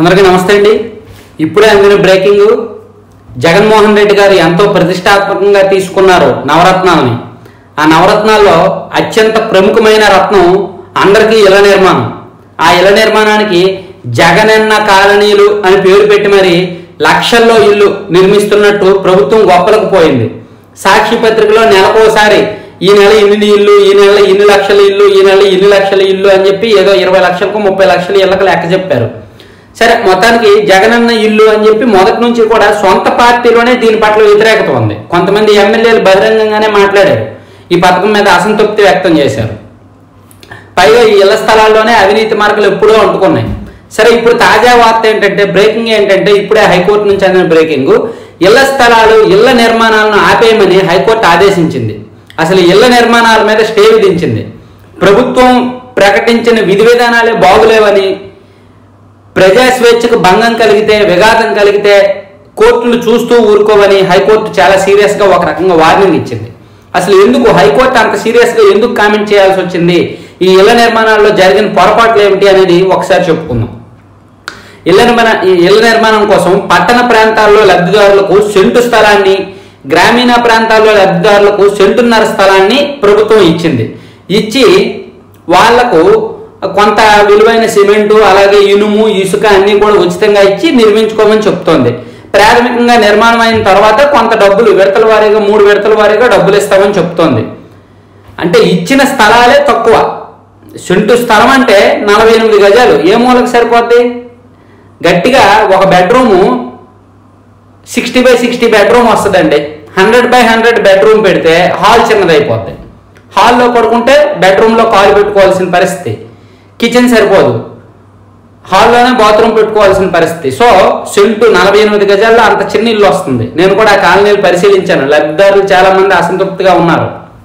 అందరికీ నమస్తే అండి ఇప్పుడే అందిన బ్రేకింగ్ జగన్మోహన్ రెడ్డి గారు ఎంతో ప్రతిష్టాత్మకంగా తీసుకున్నారు నవరత్నాలని ఆ నవరత్నాల్లో అత్యంత ప్రముఖమైన రత్నం అందరికీ ఇళ్ల నిర్మాణం ఆ ఇళ్ల నిర్మాణానికి జగనన్న కాలనీలు అని పేరు పెట్టి మరి లక్షల్లో ఇల్లు నిర్మిస్తున్నట్టు ప్రభుత్వం గొప్పలకు పోయింది సాక్షి పత్రికలో నెలకోసారి ఈ నెల ఇన్ని ఇల్లు ఈ నెల ఇన్ని లక్షల ఇల్లు ఈ నెల ఇన్ని లక్షల ఇల్లు అని చెప్పి ఏదో ఇరవై లక్షలకు ముప్పై లక్షల ఇళ్ళకి లెక్క చెప్పారు సరే మొత్తానికి జగనన్న ఇల్లు అని చెప్పి మొదటి నుంచి కూడా సొంత పార్టీలోనే దీని పట్ల వ్యతిరేకత ఉంది కొంతమంది ఎమ్మెల్యేలు బహిరంగంగానే మాట్లాడారు ఈ పథకం మీద అసంతృప్తి వ్యక్తం చేశారు పైగా ఈ ఇళ్ల స్థలాల్లోనే అవినీతి మార్కులు ఎప్పుడూ అంటుకున్నాయి సరే ఇప్పుడు తాజా వార్త ఏంటంటే బ్రేకింగ్ ఏంటంటే ఇప్పుడే హైకోర్టు నుంచి అందిన బ్రేకింగ్ ఇళ్ల స్థలాలు ఇళ్ల నిర్మాణాలను ఆపేయమని హైకోర్టు ఆదేశించింది అసలు ఇళ్ల నిర్మాణాల మీద స్టే విధించింది ప్రభుత్వం ప్రకటించిన విధి విధానాలే బాగులేవని ప్రజా స్వేచ్ఛకు భంగం కలిగితే విఘాతం కలిగితే కోర్టులు చూస్తూ ఊరుకోవని హైకోర్టు చాలా సీరియస్గా ఒక రకంగా వార్నింగ్ ఇచ్చింది అసలు ఎందుకు హైకోర్టు అంత సీరియస్గా ఎందుకు కామెంట్ చేయాల్సి వచ్చింది ఈ ఇళ్ల నిర్మాణాల్లో జరిగిన పొరపాట్లు ఏమిటి అనేది ఒకసారి చెప్పుకుందాం ఇళ్ల నిర్మాణ ఈ ఇళ్ల నిర్మాణం కోసం పట్టణ ప్రాంతాల్లో లబ్ధిదారులకు సెంటు స్థలాన్ని గ్రామీణ ప్రాంతాల్లో లబ్ధిదారులకు సెంటున్నర స్థలాన్ని ప్రభుత్వం ఇచ్చింది ఇచ్చి వాళ్లకు కొంత విలువైన సిమెంటు అలాగే ఇనుము ఇసుక అన్ని కూడా ఉచితంగా ఇచ్చి నిర్మించుకోమని చెప్తోంది ప్రాథమికంగా నిర్మాణం అయిన తర్వాత కొంత డబ్బులు విడతల వారీగా మూడు విడతల వారీగా డబ్బులు ఇస్తామని చెప్తోంది అంటే ఇచ్చిన స్థలాలే తక్కువ సెంటు స్థలం అంటే నలభై ఎనిమిది గజాలు ఏ మూలకు సరిపోద్ది గట్టిగా ఒక bedroom sixty by sixty bedroom వస్తుందండి హండ్రెడ్ బై హండ్రెడ్ బెడ్రూమ్ పెడితే హాల్ చిన్నదైపోద్ది హాల్లో పడుకుంటే బెడ్రూమ్లో కాలు పెట్టుకోవాల్సిన పరిస్థితి కిచెన్ సరిపోదు హాల్లోనే బాత్రూమ్ పెట్టుకోవాల్సిన పరిస్థితి సో సెంటు నలభై ఎనిమిది గజాల్లో అంత చిన్న ఇల్లు వస్తుంది నేను కూడా ఆ కాలనీలు పరిశీలించాను లబ్ధిదారులు చాలా మంది అసంతృప్తిగా ఉన్నారు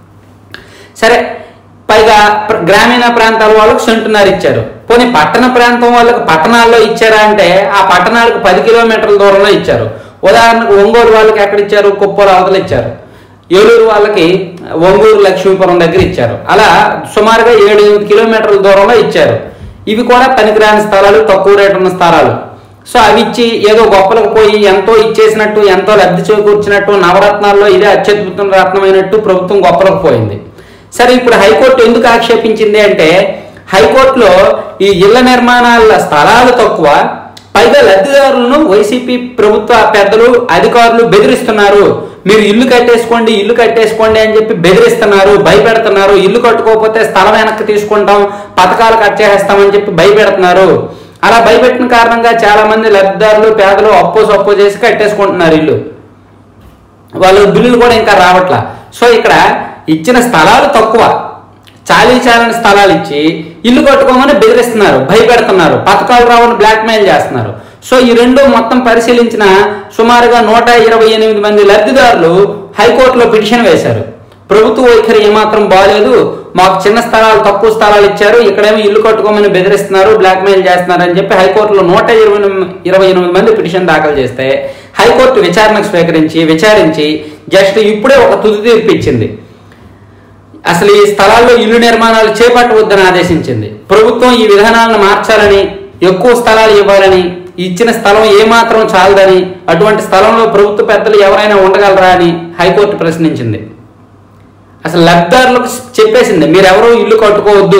సరే పైగా ప్ర- గ్రామీణ ప్రాంతాల వాళ్ళకు సెంటున్నర ఇచ్చారు పోనీ పట్టణ ప్రాంతం వాళ్ళకి పట్టణాల్లో ఇచ్చారా అంటే ఆ పట్టణాలకు పది కిలోమీటర్ల దూరంలో ఇచ్చారు ఉదాహరణకు ఒంగోలు వాళ్ళకి ఎక్కడ ఇచ్చారు కుప్పల అవతల ఇచ్చారు ఏలూరు వాళ్ళకి ఒంగూరు లక్ష్మీపురం దగ్గర ఇచ్చారు అలా సుమారుగా ఏడు ఎనిమిది కిలోమీటర్ల దూరంలో ఇచ్చారు ఇవి కూడా పనికిరాని స్థలాలు తక్కువ రేటు ఉన్న స్థలాలు సో అవి ఇచ్చి ఏదో గొప్పలకు పోయి ఎంతో ఇచ్చేసినట్టు ఎంతో లబ్ధి చేకూర్చినట్టు నవరత్నాల్లో ఇదే అత్యద్భుత రత్నమైనట్టు ప్రభుత్వం గొప్పలకు పోయింది సరే ఇప్పుడు హైకోర్టు ఎందుకు ఆక్షేపించింది అంటే హైకోర్టులో ఈ ఇళ్ల నిర్మాణాల స్థలాలు తక్కువ పైగా లబ్ధిదారులను వైసీపీ ప్రభుత్వ పెద్దలు అధికారులు బెదిరిస్తున్నారు మీరు ఇల్లు కట్టేసుకోండి ఇల్లు కట్టేసుకోండి అని చెప్పి బెదిరిస్తున్నారు భయపెడుతున్నారు ఇల్లు కట్టుకోకపోతే స్థలం వెనక్కి తీసుకుంటాం పథకాలు కట్ చేసేస్తామని చెప్పి భయపెడుతున్నారు అలా భయపెట్టిన కారణంగా చాలా మంది లబ్ధిదారులు పేదలు అప్పు సప్పు చేసి కట్టేసుకుంటున్నారు ఇల్లు వాళ్ళు బిల్లులు కూడా ఇంకా రావట్లా సో ఇక్కడ ఇచ్చిన స్థలాలు తక్కువ చాలీ చాలని స్థలాలు ఇచ్చి ఇల్లు కట్టుకోమని బెదిరిస్తున్నారు భయపెడుతున్నారు పథకాలు రావని బ్లాక్మెయిల్ చేస్తున్నారు సో ఈ రెండు మొత్తం పరిశీలించిన సుమారుగా నూట ఇరవై ఎనిమిది మంది లబ్ధిదారులు హైకోర్టులో పిటిషన్ వేశారు ప్రభుత్వ వైఖరి ఏమాత్రం బాగాలేదు మాకు చిన్న స్థలాలు తక్కువ స్థలాలు ఇచ్చారు ఇక్కడేమో ఇల్లు కట్టుకోమని బెదిరిస్తున్నారు బ్లాక్మెయిల్ చేస్తున్నారు అని చెప్పి హైకోర్టులో నూట ఇరవై ఎనిమిది- ఇరవై ఎనిమిది మంది పిటిషన్ దాఖలు చేస్తే హైకోర్టు విచారణకు స్వీకరించి విచారించి జస్ట్ ఇప్పుడే ఒక తుది తీర్పు ఇచ్చింది అసలు ఈ స్థలాల్లో ఇల్లు నిర్మాణాలు చేపట్టవద్దని ఆదేశించింది ప్రభుత్వం ఈ విధానాలను మార్చాలని ఎక్కువ స్థలాలు ఇవ్వాలని ఇచ్చిన స్థలం ఏమాత్రం చాలదని అటువంటి స్థలంలో ప్రభుత్వ పెద్దలు ఎవరైనా ఉండగలరా అని హైకోర్టు ప్రశ్నించింది అసలు లబ్ధిదారులకు చెప్పేసింది మీరెవరూ ఇల్లు కట్టుకోవద్దు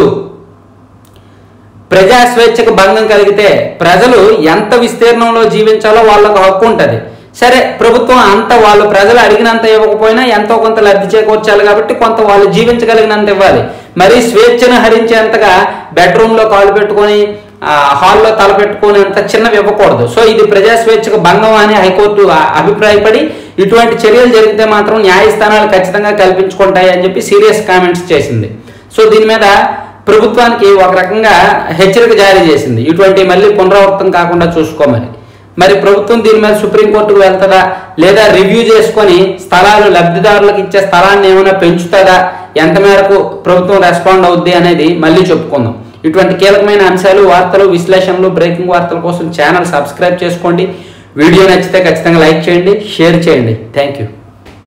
ప్రజా స్వేచ్ఛకు భంగం కలిగితే ప్రజలు ఎంత విస్తీర్ణంలో జీవించాలో వాళ్ళకు హక్కు ఉంటుంది సరే ప్రభుత్వం అంత వాళ్ళు ప్రజలు అడిగినంత ఇవ్వకపోయినా ఎంతో కొంత లబ్ధి చేకూర్చాలి కాబట్టి కొంత వాళ్ళు జీవించగలిగినంత ఇవ్వాలి మరి స్వేచ్ఛను హరించేంతగా బెడ్రూమ్లో కాలు పెట్టుకొని ఆ, హాల్లో తల పెట్టుకొని అంత చిన్నవి ఇవ్వకూడదు సో ఇది ప్రజా స్వేచ్ఛకు భంగం అని హైకోర్టు ఆ- అభిప్రాయపడి ఇటువంటి చర్యలు జరిగితే మాత్రం న్యాయస్థానాలు ఖచ్చితంగా కల్పించుకుంటాయి అని చెప్పి సీరియస్ కామెంట్స్ చేసింది సో దీని మీద ప్రభుత్వానికి ఒక రకంగా హెచ్చరిక జారీ చేసింది ఇటువంటి మళ్ళీ పునరావృతం కాకుండా చూసుకోమని మరి ప్రభుత్వం దీని మీద సుప్రీంకోర్టుకు వెళ్తుందా లేదా రివ్యూ చేసుకొని స్థలాలు లబ్ధిదారులకు ఇచ్చే స్థలాన్ని ఏమైనా పెంచుతుందా ఎంత మేరకు ప్రభుత్వం రెస్పాండ్ అవుద్ది అనేది మళ్ళీ చెప్పుకుందాం ఇటువంటి కీలకమైన అంశాలు వార్తలు విశ్లేషణలు బ్రేకింగ్ వార్తల కోసం ఛానల్ సబ్స్క్రైబ్ చేసుకోండి వీడియో నచ్చితే ఖచ్చితంగా లైక్ చేయండి షేర్ చేయండి థ్యాంక్ యూ